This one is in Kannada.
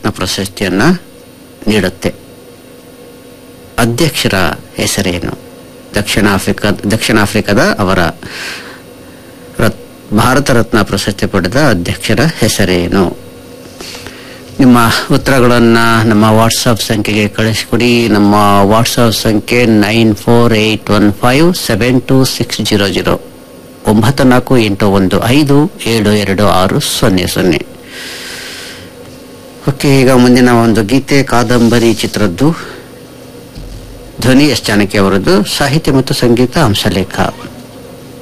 ರತ್ನ ಪ್ರಶಸ್ತಿಯನ್ನ ನೀಡುತ್ತೆ ಅಧ್ಯಕ್ಷರ ಹೆಸರೇನು ದಕ್ಷಿಣ ಆಫ್ರಿಕಾ ದಕ್ಷಿಣ ಆಫ್ರಿಕಾದ ಅವರ ರತ್- ಭಾರತ ರತ್ನ ಪ್ರಶಸ್ತಿ ಪಡೆದ ಅಧ್ಯಕ್ಷರ ಹೆಸರೇನು ನಿಮ್ಮ ಉತ್ತರಗಳನ್ನು ನಮ್ಮ ವಾಟ್ಸಪ್ ಸಂಖ್ಯೆಗೆ ಕಳಿಸಿಕೊಡಿ ನಮ್ಮ ವಾಟ್ಸಪ್ ಸಂಖ್ಯೆ nine four eight one five seven two six zero zero ಒಂಬತ್ತು ನಾಲ್ಕು ಎಂಟು ಒಂದು ಐದು ಏಳು ಎರಡು ಆರು ಸೊನ್ನೆ ಸೊನ್ನೆ ಓಕೆ ಈಗ ಮುಂದಿನ ಒಂದು ಗೀತೆ ಕಾದಂಬರಿ ಚಿತ್ರದ್ದು ಧ್ವನಿ ಎಸ್ ಜಾನಕಿ ಅವರದ್ದು ಸಾಹಿತ್ಯ ಮತ್ತು ಸಂಗೀತ ಹಂಸಲೇಖ